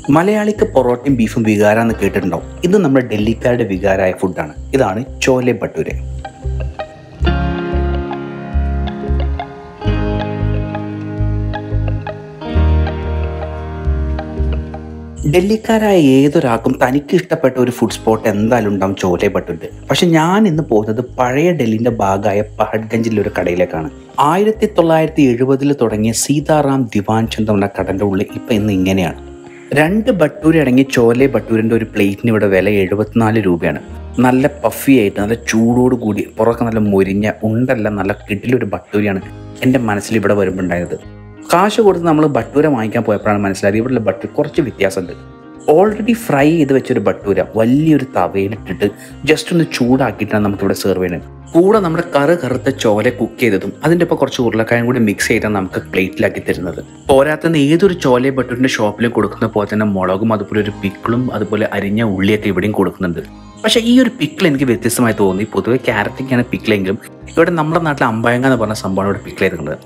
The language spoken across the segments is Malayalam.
മലയാളിക്ക് പൊറോട്ടയും ബീഫും വികാരാന്ന് കേട്ടിട്ടുണ്ടാവും ഇത് നമ്മുടെ ഡൽഹിക്കാരുടെ വികാരമായ ഫുഡാണ് ഇതാണ് ചോലെ ഭട്ടൂരെ ഡൽഹിക്കാരായ ഏതൊരാൾക്കും തനിക്ക് ഇഷ്ടപ്പെട്ട ഒരു ഫുഡ് സ്പോട്ട് എന്തായാലും ഉണ്ടാവും ചോലെ ഭട്ടൂര് പക്ഷെ ഞാൻ ഇന്ന് പോകുന്നത് പഴയ ഡൽഹിന്റെ ഭാഗമായ പഹഡ്ഗഞ്ചിലെ ഒരു കടയിലേക്കാണ് ആയിരത്തി തൊള്ളായിരത്തി എഴുപതിൽ തുടങ്ങിയ സീതാറാം ദിവാൻ ചന്ദ് എന്ന കടന്റെ ഉള്ളിൽ ഇപ്പൊ ഇന്ന് ഇങ്ങനെയാണ് രണ്ട് ബട്ടൂര് അടങ്ങിയ ചോലെ ബട്ടൂരിന്റെ ഒരു പ്ലേറ്റിന് ഇവിടെ വില എഴുപത്തിനാല് രൂപയാണ് നല്ല പഫി ആയിട്ട് നല്ല ചൂടോട് കൂടി പുറമൊക്കെ നല്ല മൊരിഞ്ഞ ഉണ്ടല്ല നല്ല കിടിലൊരു ബട്ടൂരിയാണ് എൻ്റെ മനസ്സിൽ ഇവിടെ വരുമ്പോൾ ഉണ്ടായത് കാശ് കൊടുത്ത് നമ്മൾ ബട്ടൂര വാങ്ങിക്കാൻ പോയപ്പോഴാണ് മനസ്സിലായത് ഇവിടെയുള്ള ബട്ടൂർ കുറച്ച് വ്യത്യാസമുണ്ട് ഓൾറെഡി ഫ്രൈ ചെയ്ത് വെച്ചൊരു ബട്ടൂര വലിയൊരു തവയിലിട്ടിട്ട് ജസ്റ്റ് ഒന്ന് ചൂടാക്കിയിട്ടാണ് നമുക്കിവിടെ സെർവ് ചെയ്യുന്നത് കൂടെ നമ്മുടെ കറ് കറുത്ത ചോല കുക്ക് ചെയ്തതും അതിൻ്റെ ഒപ്പം കുറച്ച് ഉരുളക്കായും കൂടി മിക്സ് ചെയ്താണ് നമുക്ക് പ്ലേറ്റിലാക്കി തരുന്നത് പോരാത്തന്ന് ഏതൊരു ചോല ബട്ടൂരിൻ്റെ ഷോപ്പിലും കൊടുക്കുന്ന പോലെ തന്നെ മുളകും അതുപോലെ ഒരു പിക്കിളും അതുപോലെ അരിഞ്ഞ ഉള്ളിയൊക്കെ ഇവിടെയും കൊടുക്കുന്നുണ്ട് പക്ഷേ ഈ ഒരു പിക്കിൾ എനിക്ക് വ്യത്യസ്തമായി തോന്നി പൊതുവെ ക്യാരറ്റൊക്കെയാണ് പിക്കിളെങ്കിലും ഇവിടെ നമ്മുടെ നാട്ടിൽ അമ്പായങ്ങ എന്ന് പറഞ്ഞ സംഭവമാണ് ഇവിടെ പിക്കിൾ ചെയ്തിട്ടുള്ളത്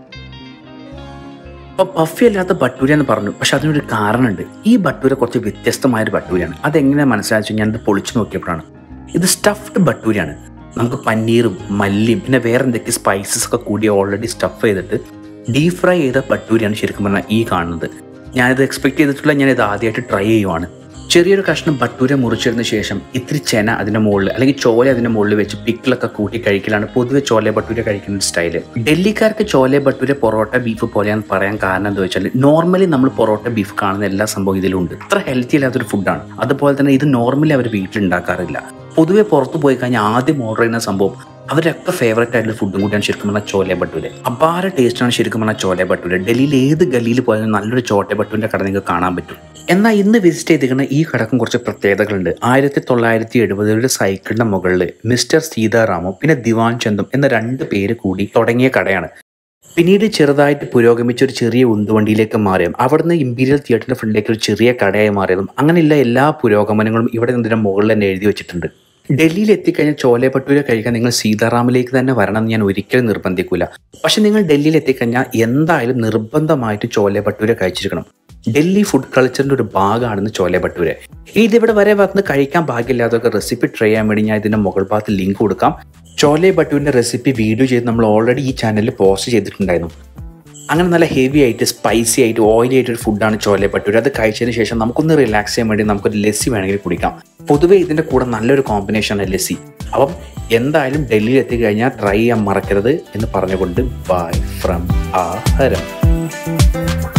അപ്പോൾ പഫി അല്ലാത്ത ബട്ടൂര എന്ന് പറഞ്ഞു പക്ഷെ അതിനൊരു കാരണമുണ്ട് ഈ ബട്ടൂര കുറച്ച് വ്യത്യസ്തമായ ഒരു ബട്ടൂരയാണ് അതെങ്ങനെയാണ് മനസ്സിലാച്ചു ഞാൻ ഇത് പൊളിച്ചു നോക്കിയപ്പോഴാണ് ഇത് സ്റ്റഫ്ഡ് ബട്ടൂരയാണ് നമുക്ക് പന്നീറും മല്ലിയും പിന്നെ വേറെ എന്തൊക്കെ സ്പൈസസ് ഒക്കെ കൂടി ഓൾറെഡി സ്റ്റഫ് ചെയ്തിട്ട് ഡീപ് ഫ്രൈ ചെയ്ത ബട്ടൂരയാണ് ശരിക്കും പറഞ്ഞാൽ ഈ കാണുന്നത് ഞാനിത് എക്സ്പെക്ട് ചെയ്തിട്ടുള്ള ഞാൻ ഇത് ആദ്യമായിട്ട് ട്രൈ ചെയ്യുവാണ് ചെറിയൊരു കഷ്ണം ബട്ടൂര മുറിച്ചതിന് ശേഷം ഇത്തിരി ചെന അതിന്റെ മുകളിൽ അല്ലെങ്കിൽ ചോല അതിന്റെ മുകളിൽ വെച്ച് പിക്കിളൊക്കെ കൂട്ടി കഴിക്കലാണ് പൊതുവെ ചോല ബട്ടൂര കഴിക്കുന്ന സ്റ്റൈല് ഡൽഹിക്കാർക്ക് ചോല ബട്ടൂര പൊറോട്ട ബീഫ് പോലെയാന്ന് പറയാൻ കാരണം എന്താ വെച്ചാൽ നോർമലി നമ്മൾ പൊറോട്ട ബീഫ് കാണുന്ന എല്ലാ സംഭവം ഇതിലുണ്ട് ഇത്ര ഹെൽത്തി അല്ലാത്തൊരു ഫുഡാണ് അതുപോലെ തന്നെ ഇത് നോർമലി അവർ വീട്ടിൽ ഉണ്ടാക്കാറില്ല പൊതുവെ പുറത്ത് പോയി കഴിഞ്ഞാൽ ആദ്യം ഓർഡർ ചെയ്യുന്ന സംഭവം അവരൊക്കെ ഫേവറേറ്റ് ആയിട്ടുള്ള ഫുഡും കൂടിയാണ് ശരിക്കും പറഞ്ഞാൽ ചോലെ ബട്ടൂര് അപാര ടേസ്റ്റാണ് ശരിക്കും പറഞ്ഞാൽ ചോലെ ബട്ടൂര് ഡൽഹിയിൽ ഏത് ഗലിയിൽ പോയാലും നല്ലൊരു ചോട്ടെ ബട്ടൂരിന്റെ കട നിങ്ങൾക്ക് കാണാൻ പറ്റും എന്നാൽ ഇന്ന് വിസിറ്റ് ചെയ്തിരിക്കുന്ന ഈ കടക്കും കുറച്ച് പ്രത്യേകതകളുണ്ട് ആയിരത്തി തൊള്ളായിരത്തി എഴുപതുകളുടെ സൈക്കിളിന്റെ മുകളിൽ മിസ്റ്റർ സീതാറാമും പിന്നെ ദിവാൻ ചന്ദും എന്ന രണ്ട് പേര് കൂടി തുടങ്ങിയ കടയാണ് പിന്നീട് ചെറുതായിട്ട് പുരോഗമിച്ച ഒരു ചെറിയ ഉന്തുവണ്ടിയിലേക്ക് മാറിയും അവിടുന്ന് ഇമ്പീരിയൽ തിയേറ്ററിന്റെ ഫ്രണ്ടിലേക്ക് ഒരു ചെറിയ കടയായി മാറിയതും അങ്ങനെയുള്ള എല്ലാ പുരോഗമനങ്ങളും ഇവിടെ ഇതിന്റെ മുകളിൽ തന്നെ എഴുതി വെച്ചിട്ടുണ്ട് ഡൽഹിയിൽ എത്തിക്കഴിഞ്ഞാൽ ചോലെ ഭട്ടൂര കഴിക്കാൻ നിങ്ങൾ സീതാറാമിലേക്ക് തന്നെ വരണം എന്ന് ഞാൻ ഒരിക്കലും നിർബന്ധിക്കൂല പക്ഷെ നിങ്ങൾ ഡൽഹിയിൽ എത്തിക്കഴിഞ്ഞാൽ എന്തായാലും നിർബന്ധമായിട്ട് ചോലെ ഭട്ടൂര കഴിച്ചിരിക്കണം ഡൽഹി ഫുഡ് കൾച്ചറിന്റെ ഒരു ഭാഗമാണെന്ന് ചോലെ ഭട്ടൂര ഇതിവിടെ വരെ വന്ന് കഴിക്കാൻ ഭാഗ്യമില്ലാത്തവർക്ക് റെസിപ്പി ട്രൈ ചെയ്യാൻ വേണ്ടി ഞാൻ ഇതിന്റെ മുകൾ ഭാഗത്ത് ലിങ്ക് കൊടുക്കാം ചോലെ ഭട്ടൂരിന്റെ റെസിപ്പി വീഡിയോ ചെയ്ത് നമ്മൾ ഓൾറെഡി ഈ ചാനലിൽ പോസ്റ്റ് ചെയ്തിട്ടുണ്ടായിരുന്നു അങ്ങനെ നല്ല ഹെവി ആയിട്ട് സ്പൈസി ആയിട്ട് ഓയിലി ആയിട്ട് ഒരു ഫുഡാണ് ചോലെ ഭട്ടൂര് അത് കഴിച്ചതിന് ശേഷം നമുക്കൊന്ന് റിലാക്സ് ചെയ്യാൻ വേണ്ടി നമുക്കൊരു ലസ്സി വേണമെങ്കിൽ കുടിക്കാം പൊതുവേ ഇതിന്റെ കൂടെ നല്ലൊരു കോമ്പിനേഷനാണ് ലസ്സി അപ്പം എന്തായാലും ഡൽഹിയിൽ എത്തിക്കഴിഞ്ഞാൽ ട്രൈ ചെയ്യാൻ മറക്കരുത് എന്ന് പറഞ്ഞുകൊണ്ട് ബൈ ഫ്രം ആ ഹരം